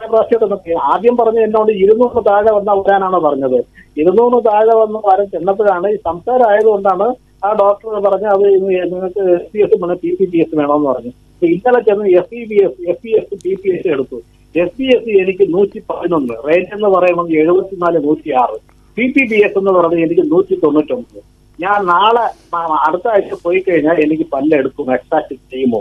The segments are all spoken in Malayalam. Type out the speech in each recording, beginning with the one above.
പ്രാവശ്യമായിട്ട് ആദ്യം പറഞ്ഞ എന്നോട് ഇരുന്നൂറ് താഴെ വന്ന വരാനാണ് പറഞ്ഞത് ഇരുന്നൂറ് താഴെ വന്ന് വരാൻ ചെന്നപ്പോഴാണ് ഈ സംസാരം ആയതുകൊണ്ടാണ് ആ ഡോക്ടർ പറഞ്ഞ അത് ഇന്ന് നിങ്ങൾക്ക് എസ് പി എസ് വേണം പി പി പി എസ് വേണമെന്ന് പറഞ്ഞു അപ്പൊ ഇന്നലെ ചെന്ന് F E B S F P S P P S എടുത്തു എസ് പി എസ് എനിക്ക് നൂറ്റി പതിനൊന്ന് റേറ്റ് എന്ന് പറയുന്നത് എഴുപത്തിനാല് നൂറ്റി ആറ് പി പി ബി എസ് എന്ന് പറയുന്നത് എനിക്ക് നൂറ്റി തൊണ്ണൂറ്റൊമ്പത് ഞാൻ നാളെ ആ, അടുത്ത ആഴ്ച പോയി കഴിഞ്ഞാൽ എനിക്ക് പല്ലെടുക്കും എക്സാക്ട് ചെയ്യുമോ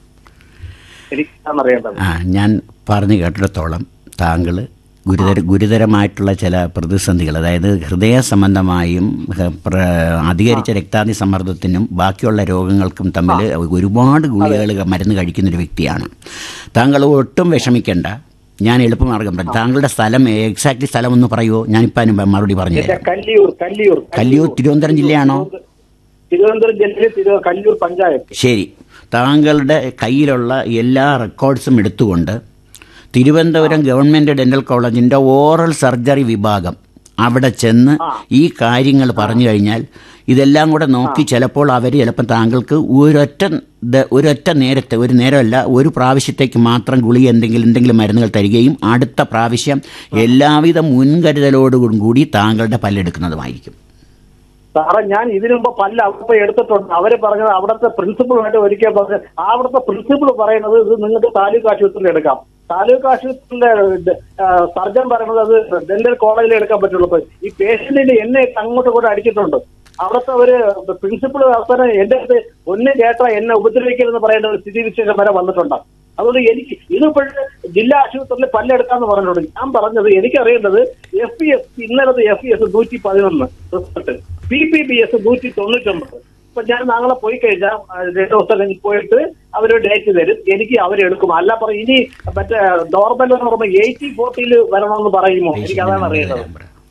എനിക്കാണ് അറിയേണ്ടത് ആ ഞാൻ പറഞ്ഞു കേട്ടിടത്തോളം താങ്കൾ ഗുരുതര ഗുരുതരമായിട്ടുള്ള ചില പ്രതിസന്ധികൾ അതായത് ഹൃദയ സംബന്ധമായും ഹ, പ്ര- അധികരിച്ച രക്താതി സമ്മർദ്ദത്തിനും ബാക്കിയുള്ള രോഗങ്ങൾക്കും തമ്മിൽ ഒരുപാട് ഗുളികകൾ മരുന്ന് കഴിക്കുന്ന ഒരു വ്യക്തിയാണ് താങ്കൾ ഒട്ടും വിഷമിക്കേണ്ട ഞാൻ എളുപ്പമാർഗം പറഞ്ഞു താങ്കളുടെ സ്ഥലം എക്സാക്ട്ലി സ്ഥലം ഒന്ന് പറയുമോ ഞാനിപ്പോൾ അതിന് മറുപടി പറഞ്ഞു എന്റെ തരാം കല്ലിയൂർ കല്ലിയൂർ കല്ലിയൂർ തിരുവനന്തപുരം ജില്ലയാണോ തിരുവനന്തപുരം ജില്ലയിലെ തിരു കല്ലിയൂർ പഞ്ചായത്ത് ശരി താങ്കളുടെ കയ്യിലുള്ള എല്ലാ റെക്കോർഡ്സും എടുത്തുകൊണ്ട് തിരുവനന്തപുരം ഗവൺമെൻറ് ഡെൻ്റൽ കോളേജിൻ്റെ ഓറൽ സർജറി വിഭാഗം അവിടെ ചെന്ന് ഈ കാര്യങ്ങൾ പറഞ്ഞു കഴിഞ്ഞാൽ ഇതെല്ലാം കൂടെ നോക്കി ചിലപ്പോൾ അവർ ചിലപ്പോൾ താങ്കൾക്ക് ഒരൊറ്റ ദ- ഒരൊറ്റ നേരത്തെ ഒരു നേരമല്ല ഒരു പ്രാവശ്യത്തേക്ക് മാത്രം ഗുളിക എന്തെങ്കിലും എന്തെങ്കിലും മരുന്നുകൾ തരികയും അടുത്ത പ്രാവശ്യം എല്ലാവിധ മുൻകരുതലോടും കൂടി താങ്കളുടെ പല്ലെടുക്കുന്നതുമായിരിക്കും സാറേ ഞാൻ ഇതിനു മുമ്പ് പല അവിടെ എടുത്തിട്ടുണ്ട് അവര് പറഞ്ഞത് അവിടുത്തെ പ്രിൻസിപ്പളുമായിട്ട് ഒരിക്കൽ പറഞ്ഞ അവിടുത്തെ പ്രിൻസിപ്പൾ പറയുന്നത് ഇത് നിങ്ങൾക്ക് താലൂക്ക് ആശുപത്രിയിൽ എടുക്കാം താലൂക്ക് ആശുപത്രിയിലെ ആ, സർജൻ പറയുന്നത് അത് ഡെന്റൽ കോളേജിൽ എടുക്കാൻ പറ്റുള്ളൂ അപ്പൊ ഈ പേഷ്യന്റിന് എന്നെ അങ്ങോട്ടും കൂടെ അടിച്ചിട്ടുണ്ട് അവിടുത്തെ ഒരു പ്രിൻസിപ്പൾ അവസാനം എന്റെ അടുത്ത് ഒന്ന് കേട്ടാ എന്നെ ഉപദ്രവിക്കരുതെന്ന് പറയുന്ന ഒരു സ്ഥിതി വിശേഷം വരെ വന്നിട്ടുണ്ട് അതുകൊണ്ട് എനിക്ക് ഇതിപ്പോഴേ ജില്ലാ ആശുപത്രിയിൽ പല്ലെടുക്കാന്ന് പറഞ്ഞിട്ടുണ്ട് ഞാൻ പറഞ്ഞത് എനിക്കറിയേണ്ടത് എഫ് പി എസ് ഇന്നലത്തെ എഫ് പി എസ് നൂറ്റി പതിനൊന്ന് result P P B S നൂറ്റി തൊണ്ണൂറ്റൊമ്പത് ഇപ്പൊ ഞാൻ നാളെ പോയി കഴിഞ്ഞാൽ ആ, രണ്ട് ദിവസം കഴിഞ്ഞ് പോയിട്ട് അവര് ഡേറ്റ് തരും എനിക്ക് അവരെടുക്കും അല്ല പറയും ഇനി മറ്റേ നോർമൽ എന്ന് പറയുമ്പോൾ എയ്റ്റി ഫോർട്ടിയിൽ വരണമെന്ന് പറയുമോ എനിക്ക് അതാണ് അറിയേണ്ടത്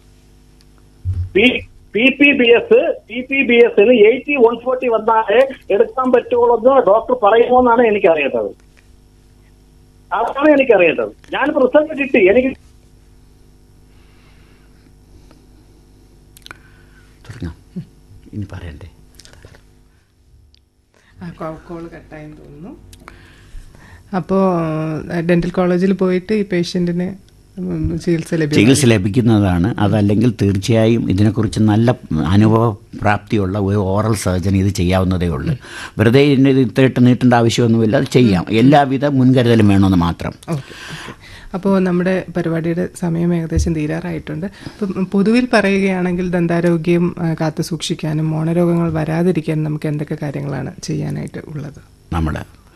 P P P B S P P B എസിന് എയ്റ്റി വൺ ഫോർട്ടി വന്നാലേ എടുക്കാൻ പറ്റുള്ളൂ എന്ന് ഡോക്ടർ പറയുമോ എന്നാണ് എനിക്ക് അറിയേണ്ടത് അതാണ് എനിക്ക് അറിയേണ്ടത് ഞാൻ റിസൾട്ട് കിട്ടി എനിക്ക് തുടങ്ങാം ഇനി പറയണ്ടേ ആ കോൾ കട്ടായെന്ന് തോന്നുന്നു അപ്പോൾ ഡെന്റൽ കോളേജിൽ പോയിട്ട് ഈ പേഷ്യൻറ്റിന് ചികിത്സ ലഭ്യം ചികിത്സ ലഭിക്കുന്നതാണ് അതല്ലെങ്കിൽ തീർച്ചയായും ഇതിനെക്കുറിച്ച് നല്ല അനുഭവ പ്രാപ്തിയുള്ള ഒരു ഓറൽ സർജൻ ഇത് ചെയ്യാവുന്നതേ ഉള്ളൂ വെറുതെ ഇതിന് ഇത് ഇത്രയിട്ട് നീട്ടേണ്ട ആവശ്യമൊന്നുമില്ല അത് ചെയ്യാം എല്ലാവിധ മുൻകരുതലും വേണമെന്ന് മാത്രം ഓക്കെ അപ്പോൾ നമ്മുടെ പരിപാടിയുടെ സമയം ഏകദേശം തീരാറായിട്ടുണ്ട് അപ്പം പൊതുവിൽ പറയുകയാണെങ്കിൽ ദന്താരോഗ്യം ആ, കാത്തു സൂക്ഷിക്കാനും മോണരോഗങ്ങൾ വരാതിരിക്കാനും നമുക്ക് എന്തൊക്കെ കാര്യങ്ങളാണ് ചെയ്യാനായിട്ട് ഉള്ളത് നമ്മൾ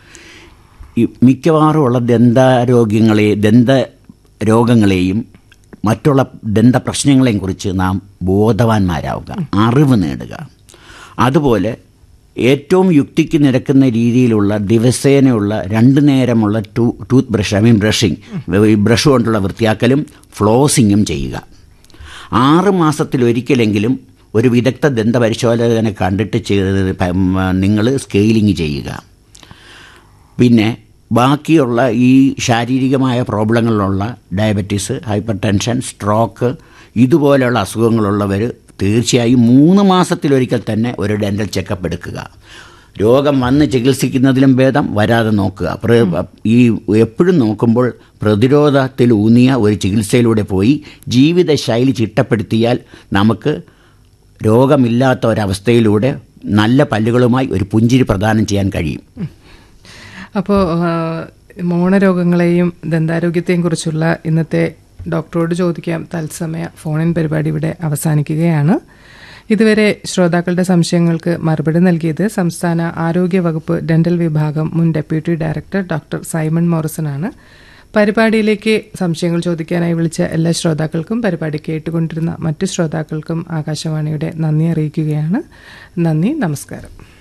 ഈ മിക്കവാറും ഉള്ള ദന്താരോഗ്യങ്ങളെ ദന്ത രോഗങ്ങളെയും മറ്റുള്ള ദന്ത പ്രശ്നങ്ങളെയും കുറിച്ച് നാം ബോധവാന്മാരാവുക അറിവ് നേടുക അതുപോലെ ഏറ്റവും യുക്തിക്ക് നിരക്കുന്ന രീതിയിലുള്ള ദിവസേനയുള്ള രണ്ട് നേരമുള്ള two tooth brush I mean brushing brush കൊണ്ടുള്ള വൃത്തിയാക്കലും ഫ്ലോസിങ്ങും ചെയ്യുക ആറ് മാസത്തിലൊരിക്കലെങ്കിലും ഒരു വിദഗ്ധ ദന്ത പരിശോധകനെ കണ്ടിട്ട് ചെയ്ത് നിങ്ങൾ സ്കെയിലിംഗ് ചെയ്യുക പിന്നെ ബാക്കിയുള്ള ഈ ശാരീരികമായ പ്രോബ്ലങ്ങളിലുള്ള ഡയബറ്റീസ് ഹൈപ്പർ ടെൻഷൻ സ്ട്രോക്ക് ഇതുപോലെയുള്ള അസുഖങ്ങളുള്ളവർ തീർച്ചയായും മൂന്ന് മാസത്തിലൊരിക്കൽ തന്നെ ഒരു ഡെൻ്റൽ ചെക്കപ്പ് എടുക്കുക രോഗം വന്ന് ചികിത്സിക്കുന്നതിലും ഭേദം വരാതെ നോക്കുക പ്ര- ഈ എപ്പോഴും നോക്കുമ്പോൾ പ്രതിരോധത്തിൽ ഊന്നിയ ഒരു ചികിത്സയിലൂടെ പോയി ജീവിതശൈലി ചിട്ടപ്പെടുത്തിയാൽ നമുക്ക് രോഗമില്ലാത്ത ഒരവസ്ഥയിലൂടെ നല്ല പല്ലുകളുമായി ഒരു പുഞ്ചിരി പ്രദാനം ചെയ്യാൻ കഴിയും അപ്പോൾ മോണരോഗങ്ങളെയും ദന്താരോഗ്യത്തെയും കുറിച്ചുള്ള ഇന്നത്തെ ഡോക്ടറോട് ചോദിക്കാം തത്സമയ ഫോണിൻ പരിപാടി ഇവിടെ അവസാനിക്കുകയാണ് ഇതുവരെ ശ്രോതാക്കളുടെ സംശയങ്ങൾക്ക് മറുപടി നൽകിയത് സംസ്ഥാന ആരോഗ്യ വകുപ്പ് ഡെന്റൽ വിഭാഗം മുൻ deputy director doctor Simon Morrison ആണ് പരിപാടിയിലേക്ക് സംശയങ്ങൾ ചോദിക്കാനായി വിളിച്ച എല്ലാ ശ്രോതാക്കൾക്കും പരിപാടി കേട്ടുകൊണ്ടിരുന്ന മറ്റു ശ്രോതാക്കൾക്കും ആകാശവാണിയുടെ നന്ദി അറിയിക്കുകയാണ് നന്ദി നമസ്കാരം